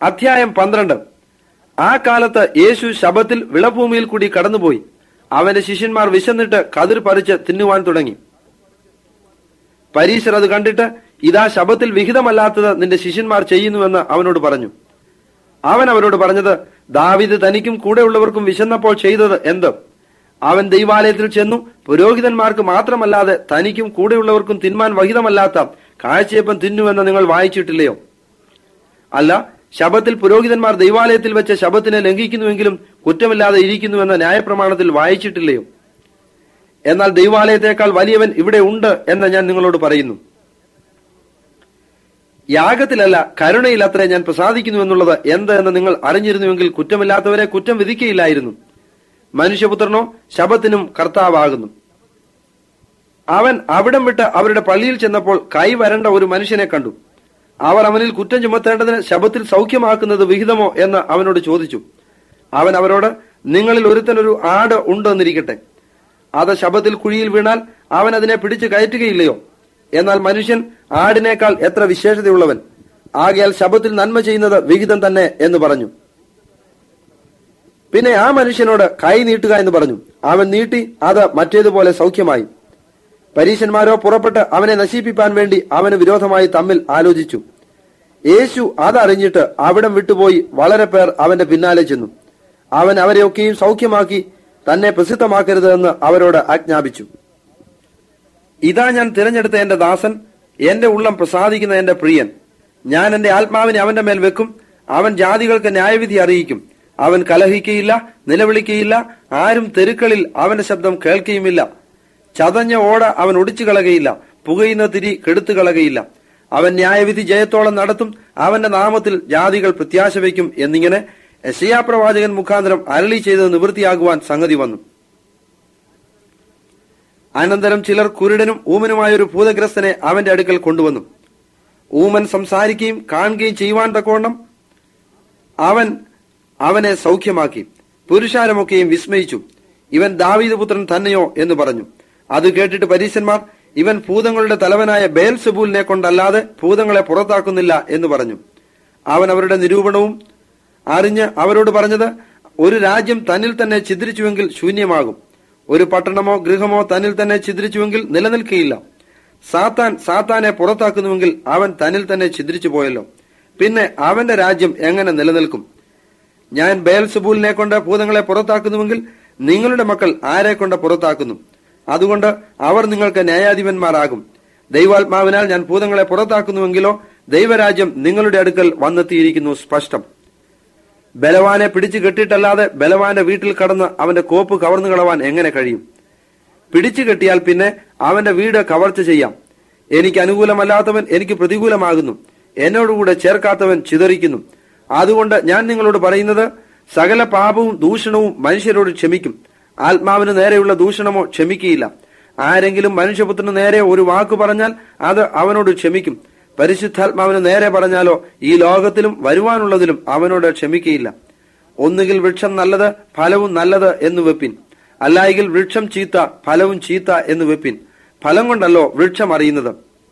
അധ്യായം പന്ത്രണ്ട് ആ കാലത്ത് യേശു ശബത്തിൽ വിളഭൂമിയിൽ കൂടി കടന്നുപോയി അവന്റെ ശിഷ്യന്മാർ വിശന്നിട്ട് കതിർ പറിച്ച് തിന്നുവാൻ തുടങ്ങി പരീശർ അത് കണ്ടിട്ട് ഇതാ ശബത്തിൽ വിഹിതമല്ലാത്തത് നിന്റെ ശിഷ്യന്മാർ ചെയ്യുന്നുവെന്ന് അവനോട് പറഞ്ഞു അവൻ അവരോട് പറഞ്ഞത് ദാവിദ് തനിക്കും കൂടെയുള്ളവർക്കും വിശന്നപ്പോൾ ചെയ്തത് എന്ത് അവൻ ദൈവാലയത്തിൽ ചെന്നു പുരോഹിതന്മാർക്ക് മാത്രമല്ലാതെ തനിക്കും കൂടെയുള്ളവർക്കും തിന്മാൻ വഹിതമല്ലാത്ത കാഴ്ചയപ്പം തിന്നുവെന്ന് നിങ്ങൾ വായിച്ചിട്ടില്ലയോ അല്ല ശബത്തിൽ പുരോഹിതന്മാർ ദൈവാലയത്തിൽ വെച്ച ശബത്തിനെ ലംഘിക്കുന്നുവെങ്കിലും കുറ്റമില്ലാതെ ഇരിക്കുന്നുവെന്ന ന്യായപ്രമാണത്തിൽ വായിച്ചിട്ടില്ലയോ എന്നാൽ ദൈവാലയത്തെക്കാൾ വലിയവൻ ഇവിടെ ഉണ്ട് എന്ന് ഞാൻ നിങ്ങളോട് പറയുന്നു യാഗത്തിലല്ല കരുണയിൽ അത്രേ ഞാൻ പ്രസാദിക്കുന്നു എന്നുള്ളത് എന്ത് എന്ന് നിങ്ങൾ അറിഞ്ഞിരുന്നുവെങ്കിൽ കുറ്റമില്ലാത്തവരെ കുറ്റം വിധിക്കയില്ലായിരുന്നു മനുഷ്യപുത്രനോ ശബത്തിനും കർത്താവാകുന്നു അവൻ അവിടം വിട്ട് അവരുടെ പള്ളിയിൽ ചെന്നപ്പോൾ കൈ വരണ്ട ഒരു മനുഷ്യനെ കണ്ടു അവർ അവനിൽ കുറ്റം ചുമത്തേണ്ടതിന് ശബത്തിൽ സൗഖ്യമാക്കുന്നത് വിഹിതമോ എന്ന് അവനോട് ചോദിച്ചു അവൻ അവരോട് നിങ്ങളിൽ ഒരുത്തനൊരു ആട് ഉണ്ടെന്നിരിക്കട്ടെ അത് ശബത്തിൽ കുഴിയിൽ വീണാൽ അവൻ അതിനെ പിടിച്ചു കയറ്റുകയില്ലയോ എന്നാൽ മനുഷ്യൻ ആടിനേക്കാൾ എത്ര വിശേഷതയുള്ളവൻ ആകയാൽ ശബത്തിൽ നന്മ ചെയ്യുന്നത് വിഹിതം തന്നെ എന്ന് പറഞ്ഞു പിന്നെ ആ മനുഷ്യനോട് കൈ നീട്ടുക എന്ന് പറഞ്ഞു അവൻ നീട്ടി അത് മറ്റേതുപോലെ സൗഖ്യമായി പരീശന്മാരോ പുറപ്പെട്ട് അവനെ നശിപ്പിക്കാൻ വേണ്ടി അവന് വിരോധമായി തമ്മിൽ ആലോചിച്ചു യേശു അതറിഞ്ഞിട്ട് അവിടം വിട്ടുപോയി വളരെ പേർ അവന്റെ പിന്നാലെ ചെന്നു അവൻ അവരെയൊക്കെയും സൗഖ്യമാക്കി തന്നെ പ്രസിദ്ധമാക്കരുത് എന്ന് അവരോട് ആജ്ഞാപിച്ചു ഇതാ ഞാൻ തിരഞ്ഞെടുത്ത എന്റെ ദാസൻ എന്റെ ഉള്ളം പ്രസാദിക്കുന്ന എന്റെ പ്രിയൻ ഞാൻ എന്റെ ആത്മാവിനെ അവന്റെ മേൽ വെക്കും അവൻ ജാതികൾക്ക് ന്യായവിധി അറിയിക്കും അവൻ കലഹിക്കയില്ല നിലവിളിക്കയില്ല ആരും തെരുക്കളിൽ അവന്റെ ശബ്ദം കേൾക്കുകയുമില്ല ചതഞ്ഞ ഓട അവൻ ഒടിച്ചു കളകയില്ല പുകയുന്ന തിരി കെടുത്തു കളകയില്ല അവൻ ന്യായവിധി ജയത്തോളം നടത്തും അവന്റെ നാമത്തിൽ ജാതികൾ പ്രത്യാശ വയ്ക്കും എന്നിങ്ങനെ യശയാ പ്രവാചകൻ മുഖാന്തരം അരളി ചെയ്തത് നിവൃത്തിയാകുവാൻ സംഗതി വന്നു അനന്തരം ചിലർ കുരുടനും ഊമനുമായ ഒരു ഭൂതഗ്രസ്തനെ അവന്റെ അടുക്കൽ കൊണ്ടുവന്നു ഊമൻ സംസാരിക്കുകയും കാണുകയും ചെയ്യുവാൻ തക്കവണ്ണം അവൻ അവനെ സൗഖ്യമാക്കി പുരുഷാരമൊക്കെയും വിസ്മയിച്ചു ഇവൻ ദാവീദ് പുത്രൻ തന്നെയോ എന്ന് പറഞ്ഞു അത് കേട്ടിട്ട് പരീശന്മാർ ഇവൻ ഭൂതങ്ങളുടെ തലവനായ ബേൽസെബൂലിനെ കൊണ്ടല്ലാതെ ഭൂതങ്ങളെ പുറത്താക്കുന്നില്ല എന്ന് പറഞ്ഞു അവൻ അവരുടെ നിരൂപണവും അറിഞ്ഞ് അവരോട് പറഞ്ഞത് ഒരു രാജ്യം തന്നിൽ തന്നെ ഛിദ്രിച്ചുവെങ്കിൽ ശൂന്യമാകും ഒരു പട്ടണമോ ഗൃഹമോ തന്നിൽ തന്നെ ഛിദ്രിച്ചുവെങ്കിൽ നിലനിൽക്കുകയില്ല സാത്താൻ സാത്താനെ പുറത്താക്കുന്നുവെങ്കിൽ അവൻ തന്നിൽ തന്നെ ഛിദ്രിച്ചു പോയല്ലോ പിന്നെ അവന്റെ രാജ്യം എങ്ങനെ നിലനിൽക്കും ഞാൻ ബേൽസബൂലിനെ കൊണ്ട് ഭൂതങ്ങളെ പുറത്താക്കുന്നുവെങ്കിൽ നിങ്ങളുടെ മക്കൾ ആരെ കൊണ്ട് പുറത്താക്കുന്നു അതുകൊണ്ട് അവർ നിങ്ങൾക്ക് ന്യായാധിപന്മാരാകും ദൈവാത്മാവിനാൽ ഞാൻ ഭൂതങ്ങളെ പുറത്താക്കുന്നുവെങ്കിലോ ദൈവരാജ്യം നിങ്ങളുടെ അടുക്കൽ വന്നെത്തിയിരിക്കുന്നു സ്പഷ്ടം ബലവാനെ പിടിച്ചു കെട്ടിയിട്ടല്ലാതെ ബലവാന്റെ വീട്ടിൽ കടന്ന് അവന്റെ കോപ്പ് കവർന്നു കളവാൻ എങ്ങനെ കഴിയും പിടിച്ചു കെട്ടിയാൽ പിന്നെ അവന്റെ വീട് കവർച്ച ചെയ്യാം എനിക്ക് അനുകൂലമല്ലാത്തവൻ എനിക്ക് പ്രതികൂലമാകുന്നു എന്നോടുകൂടെ ചേർക്കാത്തവൻ ചിതറിക്കുന്നു അതുകൊണ്ട് ഞാൻ നിങ്ങളോട് പറയുന്നത് സകല പാപവും ദൂഷണവും മനുഷ്യരോട് ക്ഷമിക്കും ആത്മാവിന് നേരെയുള്ള ദൂഷണമോ ക്ഷമിക്കുകയില്ല ആരെങ്കിലും മനുഷ്യപുത്രന് നേരെ ഒരു വാക്ക് പറഞ്ഞാൽ അത് അവനോട് ക്ഷമിക്കും പരിശുദ്ധാത്മാവിന് നേരെ പറഞ്ഞാലോ ഈ ലോകത്തിലും വരുവാനുള്ളതിലും അവനോട് ക്ഷമിക്കയില്ല ഒന്നുകിൽ വൃക്ഷം നല്ലത് ഫലവും നല്ലത് എന്ന് വെപ്പിൻ അല്ലായെങ്കിൽ വൃക്ഷം ചീത്ത ഫലവും ചീത്ത എന്ന് വെപ്പിൻ ഫലം കൊണ്ടല്ലോ വൃക്ഷം അറിയുന്നത്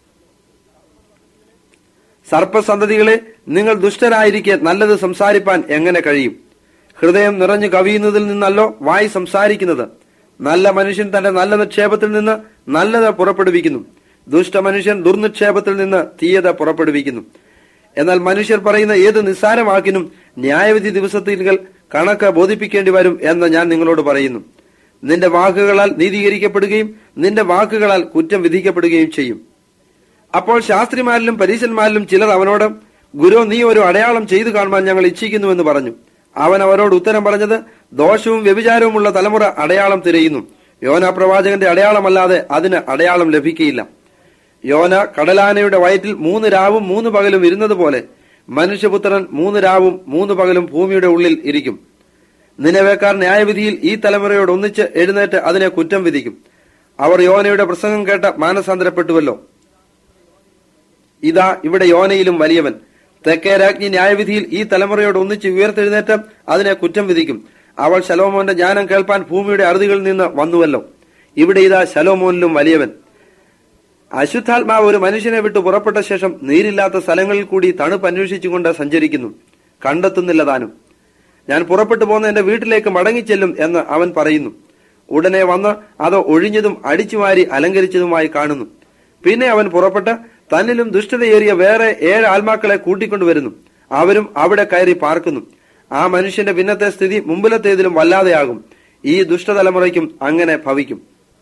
സർപ്പസന്തതികളെ നിങ്ങൾ ദുഷ്ടരായിരിക്കെ നല്ലത് സംസാരിപ്പാൻ എങ്ങനെ കഴിയും ഹൃദയം നിറഞ്ഞു കവിയുന്നതിൽ നിന്നല്ലോ വായി സംസാരിക്കുന്നത് നല്ല മനുഷ്യൻ തന്റെ നല്ല നിക്ഷേപത്തിൽ നിന്ന് നല്ലത് പുറപ്പെടുവിക്കുന്നു ദുഷ്ടമനുഷ്യൻ ദുർനിക്ഷേപത്തിൽ നിന്ന് തീയത പുറപ്പെടുവിക്കുന്നു എന്നാൽ മനുഷ്യർ പറയുന്ന ഏത് നിസ്സാരവാക്കിനും ന്യായവിധി ദിവസത്തിൽ കണക്ക് ബോധിപ്പിക്കേണ്ടി വരും എന്ന് ഞാൻ നിങ്ങളോട് പറയുന്നു നിന്റെ വാക്കുകളാൽ നീതീകരിക്കപ്പെടുകയും നിന്റെ വാക്കുകളാൽ കുറ്റം വിധിക്കപ്പെടുകയും ചെയ്യും അപ്പോൾ ശാസ്ത്രിമാരിലും പരീശന്മാരിലും ചിലർ അവനോട് ഗുരു നീ ഒരു അടയാളം ചെയ്തു കാണുവാൻ ഞങ്ങൾ ഇച്ഛിക്കുന്നുവെന്ന് പറഞ്ഞു അവൻ അവരോട് ഉത്തരം പറഞ്ഞത് ദോഷവും വ്യഭിചാരവുമുള്ള തലമുറ അടയാളം തിരയുന്നു യോന പ്രവാചകന്റെ അടയാളമല്ലാതെ അതിന് അടയാളം ലഭിക്കുകയില്ല യോന കടലാനയുടെ വയറ്റിൽ മൂന്ന് രാവും മൂന്ന് പകലും ഇരുന്നത് പോലെ മനുഷ്യപുത്രൻ മൂന്ന് രാവും മൂന്ന് പകലും ഭൂമിയുടെ ഉള്ളിൽ ഇരിക്കും നിലവേക്കാർ ന്യായവിധിയിൽ ഈ തലമുറയോട് ഒന്നിച്ച് എഴുന്നേറ്റ് അതിനെ കുറ്റം വിധിക്കും അവർ യോനയുടെ പ്രസംഗം കേട്ട മാനസാന്തരപ്പെട്ടുവല്ലോ ഇതാ ഇവിടെ യോനയിലും വലിയവൻ തെക്കേ രാജ്ഞി ന്യായവിധിയിൽ ഈ തലമുറയോട് ഒന്നിച്ച് ഉയർത്തെഴുന്നേറ്റ് അതിനെ കുറ്റം വിധിക്കും അവൾ ശലോമോന്റെ ജ്ഞാനം കേൾപ്പാൻ ഭൂമിയുടെ അറുതികളിൽ നിന്ന് വന്നുവല്ലോ ഇവിടെ ഇതാ ശലോമോനിലും വലിയവൻ അശുദ്ധാത്മാവ് ഒരു മനുഷ്യനെ വിട്ട് പുറപ്പെട്ട ശേഷം നീരില്ലാത്ത സ്ഥലങ്ങളിൽ കൂടി തണുപ്പ് അന്വേഷിച്ചുകൊണ്ട് സഞ്ചരിക്കുന്നു കണ്ടെത്തുന്നില്ല താനും ഞാൻ പുറപ്പെട്ടു പോന്ന എന്റെ വീട്ടിലേക്ക് മടങ്ങിച്ചെല്ലും എന്ന് അവൻ പറയുന്നു ഉടനെ വന്ന് അത് ഒഴിഞ്ഞതും അടിച്ചുമാരി അലങ്കരിച്ചതുമായി കാണുന്നു പിന്നെ അവൻ പുറപ്പെട്ട് തന്നിലും ദുഷ്ടതയേറിയ വേറെ ഏഴ് ആത്മാക്കളെ കൂട്ടിക്കൊണ്ടുവരുന്നു അവരും അവിടെ കയറി പാർക്കുന്നു ആ മനുഷ്യന്റെ പിന്നത്തെ സ്ഥിതി മുമ്പിലത്തേതിലും വല്ലാതെയാകും ഈ ദുഷ്ടതലമുറയ്ക്കും അങ്ങനെ ഭവിക്കും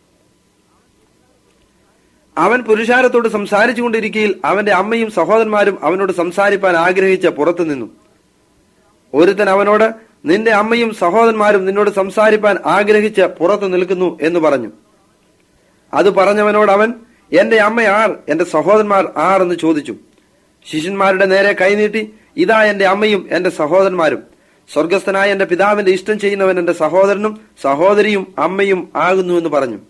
അവൻ പുരുഷാരത്തോട് സംസാരിച്ചു കൊണ്ടിരിക്കയിൽ അവന്റെ അമ്മയും സഹോദരന്മാരും അവനോട് സംസാരിപ്പാൻ ആഗ്രഹിച്ച് പുറത്തു നിന്നു ഒരുത്തൻ അവനോട് നിന്റെ അമ്മയും സഹോദരന്മാരും നിന്നോട് സംസാരിപ്പാൻ ആഗ്രഹിച്ച് പുറത്തു നിൽക്കുന്നു എന്ന് പറഞ്ഞു അത് പറഞ്ഞവനോട് അവൻ എന്റെ അമ്മ ആർ എന്റെ സഹോദരന്മാർ ആർ എന്ന് ചോദിച്ചു ശിഷ്യന്മാരുടെ നേരെ കൈനീട്ടി ഇതാ എന്റെ അമ്മയും എന്റെ സഹോദരന്മാരും സ്വർഗസ്ഥനായ എന്റെ പിതാവിന്റെ ഇഷ്ടം ചെയ്യുന്നവൻ എന്റെ സഹോദരനും സഹോദരിയും അമ്മയും ആകുന്നു എന്ന് പറഞ്ഞു